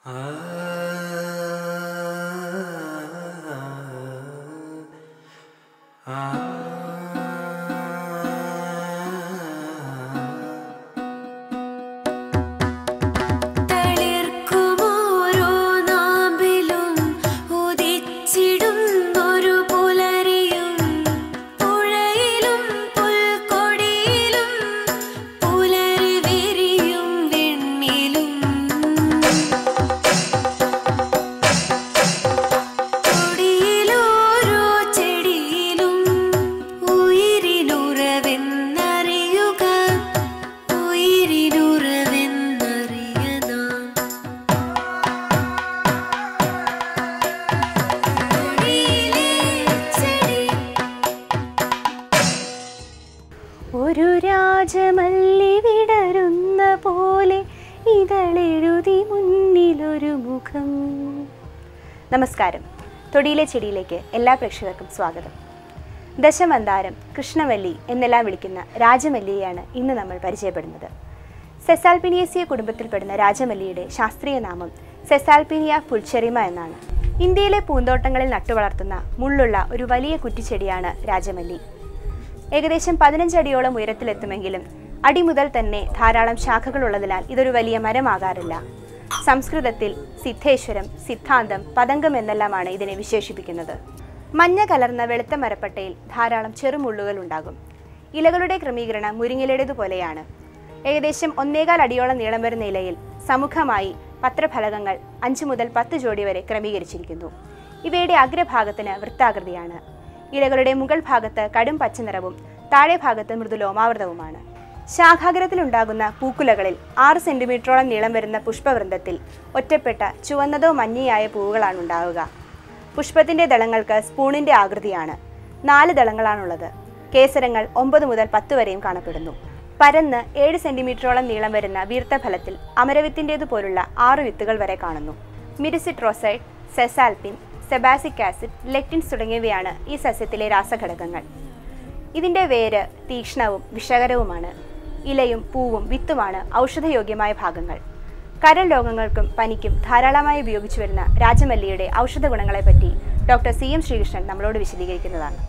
തളിർക്കുമോരോ നാമ്പിലും ഉദിച്ചിടും ഒരു പുലരിയും പുഴയിലും പുൽക്കൊടിയിലും പുലരി വിരിയും വെണ്ണിലും കൊടിയിലോരോ ചെടിയിലും ഉയിരിനുറവെന്നറിയുക ഉയിരിനുറവെന്നറിയനാം കൊടിയിലെ ചെടി ഒരു രാജമല്ലി വിടരുന്ന പോലെ ഇതളെഴുതി മുന്നിലൊരു മുഖം നമസ്കാരം തൊടിയിലെ ചെടിയിലേക്ക് എല്ലാ പ്രേക്ഷകർക്കും സ്വാഗതം ദശമന്താരം കൃഷ്ണവല്ലി എന്നെല്ലാം വിളിക്കുന്ന രാജമല്ലിയെയാണ് ഇന്ന് നമ്മൾ പരിചയപ്പെടുന്നത് സെസാൽപിനിയസിയ കുടുംബത്തിൽപ്പെടുന്ന രാജമല്ലിയുടെ ശാസ്ത്രീയ നാമം സെസാൽപിനിയ പുൽച്ചെറിമ എന്നാണ് ഇന്ത്യയിലെ പൂന്തോട്ടങ്ങളിൽ നട്ടുവളർത്തുന്ന മുള്ളുള്ള ഒരു വലിയ കുറ്റിച്ചെടിയാണ് രാജമല്ലി ഏകദേശം പതിനഞ്ചടിയോളം ഉയരത്തിലെത്തുമെങ്കിലും അടി മുതൽ തന്നെ ധാരാളം ശാഖകളുള്ളതിനാൽ ഇതൊരു വലിയ മരമാകാറില്ല സംസ്കൃതത്തിൽ സിദ്ധേശ്വരം സിദ്ധാന്തം പതംഗം എന്നെല്ലാമാണ് ഇതിനെ വിശേഷിപ്പിക്കുന്നത് മഞ്ഞ കലർന്ന വെളുത്ത മരപ്പട്ടയിൽ ധാരാളം ചെറുമുള്ളുകൾ ഉണ്ടാകും ഇലകളുടെ ക്രമീകരണം മുരിങ്ങിലയുടേതുപോലെയാണ് ഏകദേശം ഒന്നേകാൽ അടിയോളം നീളം വരുന്ന ഇലയിൽ സമുഖമായി പത്രഫലകങ്ങൾ അഞ്ചു മുതൽ പത്ത് ജോഡി വരെ ക്രമീകരിച്ചിരിക്കുന്നു ഇവയുടെ അഗ്രഭാഗത്തിന് വൃത്താകൃതിയാണ് ഇലകളുടെ മുകൾ ഭാഗത്ത് കടും പച്ച നിറവും താഴെ ഭാഗത്ത് മൃദുലോമാവൃതവുമാണ് ശാഖാഗ്രത്തിലുണ്ടാകുന്ന പൂക്കുലകളിൽ ആറ് സെന്റിമീറ്ററോളം നീളം വരുന്ന പുഷ്പവൃന്ദത്തിൽ ഒറ്റപ്പെട്ട ചുവന്നതോ മഞ്ഞയായ പൂവുകളാണ് ഉണ്ടാവുക പുഷ്പത്തിന്റെ ദളങ്ങൾക്ക് സ്പൂണിന്റെ ആകൃതിയാണ് നാല് ദളങ്ങളാണുള്ളത് കേസരങ്ങൾ ഒമ്പത് മുതൽ പത്ത് വരെയും കാണപ്പെടുന്നു പരന്ന് ഏഴ് സെന്റിമീറ്ററോളം നീളം വരുന്ന വീർത്തഫലത്തിൽ അമരവിത്തിൻ്റേതുപോലുള്ള ആറ് വിത്തുകൾ വരെ കാണുന്നു മിരിസിട്രോസൈഡ് സെസാൽപിൻ സെബാസിക് ആസിഡ് ലെക്റ്റിൻസ് തുടങ്ങിയവയാണ് ഈ സസ്യത്തിലെ രാസഘടകങ്ങൾ ഇതിൻ്റെ വേര് തീക്ഷ്ണവും വിഷകരവുമാണ് ഇലയും പൂവും വിത്തുമാണ് ഔഷധയോഗ്യമായ ഭാഗങ്ങൾ കരൾ രോഗങ്ങൾക്കും പനിക്കും ധാരാളമായി ഉപയോഗിച്ചു വരുന്ന രാജമല്ലിയുടെ ഔഷധ ഗുണങ്ങളെപ്പറ്റി ഡോക്ടർ സി എം ശ്രീകൃഷ്ണൻ നമ്മളോട് വിശദീകരിക്കുന്നതാണ്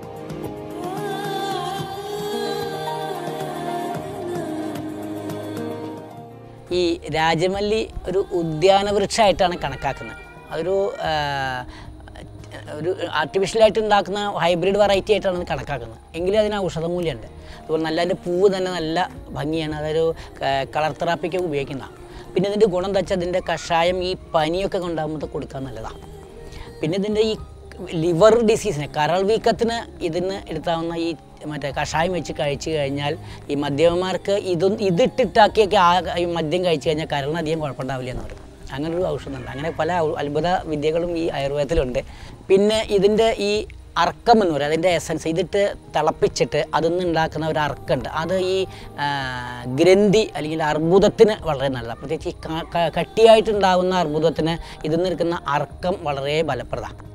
ഈ രാജമല്ലി ഒരു ഉദ്യാന വൃക്ഷമായിട്ടാണ് കണക്കാക്കുന്നത് അതൊരു ആ, ഒരു ആർട്ടിഫിഷ്യലായിട്ട് ഉണ്ടാക്കുന്ന ഹൈബ്രിഡ് വെറൈറ്റി ആയിട്ടാണ് ഇത് കണക്കാക്കുന്നത് എങ്കിലും അതിന് ഔഷധമൂല്യമുണ്ട് അതുപോലെ നല്ല അതിൻ്റെ പൂവ് തന്നെ നല്ല ഭംഗിയാണ് അതൊരു കളർ തെറാപ്പിക്ക് ഉപയോഗിക്കുന്നതാണ് പിന്നെ ഇതിൻ്റെ ഗുണം എന്താ വെച്ചാൽ അതിൻ്റെ കഷായം ഈ പനിയൊക്കെ ഉണ്ടാകുമ്പോൾ കൊടുക്കാൻ നല്ലതാണ് പിന്നെ ഇതിൻ്റെ ഈ ലിവർ ഡിസീസിന് കരൾ വീക്കത്തിന് ഇതിന് എടുത്താവുന്ന ഈ മറ്റേ കഷായം വെച്ച് കഴിച്ചു കഴിഞ്ഞാൽ ഈ മദ്യപന്മാർക്ക് ഇതും ഇതിട്ടിട്ടാക്കിയൊക്കെ ആ ഈ മദ്യം കഴിച്ചു കഴിഞ്ഞാൽ കരളിന് അധികം കുഴപ്പമുണ്ടാവില്ല എന്ന് പറയും അങ്ങനെ ഒരു ഔഷധമുണ്ട് അങ്ങനെ പല ഔ- അത്ഭുത വിദ്യകളും ഈ ആയുർവേദത്തിലുണ്ട് പിന്നെ ഇതിൻ്റെ ഈ അർക്കം എന്ന് പറയും അതിൻ്റെ എസൻസ് ഇതിട്ട് തിളപ്പിച്ചിട്ട് അതിൽ നിന്ന് ഉണ്ടാക്കുന്ന ഒരു അർക്കുണ്ട് അത് ഈ ആ, ഗ്രന്ഥി അല്ലെങ്കിൽ അർബുദത്തിന് വളരെ നല്ലതാണ് പ്രത്യേകിച്ച് ഈ ക- ക- കട്ടിയായിട്ടുണ്ടാകുന്ന അർബുദത്തിന് ഇതിൽ നിന്ന് എടുക്കുന്ന അർക്കം വളരെ ഫലപ്രദമാണ്